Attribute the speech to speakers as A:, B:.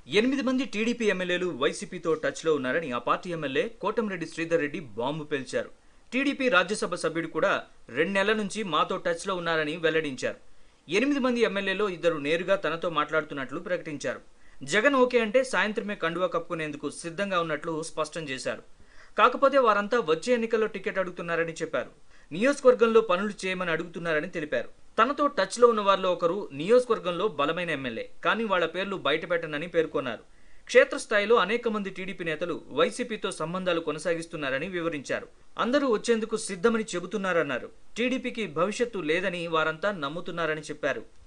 A: ఎనిమిది మంది టీడీపీ ఎమ్మెల్యేలు వైసీపీతో టచ్లో ఉన్నారని ఆ party MLA Kotamreddy Sridhar Reddy bomb పేల్చారు టీడీపీ రాజ్యసభ సభ్యుడు కూడా రెండు నెలల నుంచి మాతో టచ్లో ఉన్నారని వెల్లడించారు ఎనిమిది మంది ఎమ్మెల్యేలో ఇద్దరు నేరుగా తనతో మాట్లాడుతున్నట్లు ప్రకటించారు జగన్ ఓకే అంటే సాయంత్రమే కండువా కప్పుకునేందుకు సిద్ధంగా ఉన్నట్లు స్పష్టం చేశారు కాకపోతే వారంతా వచ్చే ఎన్నికల్లో టికెట్ అడుగుతున్నారని చెప్పారు నియోజకవర్గంలో పనులు చేయమని అడుగుతున్నారని తెలిపారు తనతో టచ్లో ఉన్న వారిలో ఒకరు నియోజకవర్గంలో బలమైన ఎమ్మెల్యే కానీ వాళ్ళ పేర్లు బయటపెట్టనని పేర్కొన్నారు క్షేత్రస్థాయిలో అనేక మంది టీడీపీ నేతలు వైసీపీతో సంబంధాలు కొనసాగిస్తున్నారని వివరించారు అందరూ వచ్చేందుకు సిద్ధమని చెబుతున్నారన్నారు టీడీపీకి భవిష్యత్తు లేదని వారంతా నమ్ముతున్నారని చెప్పారు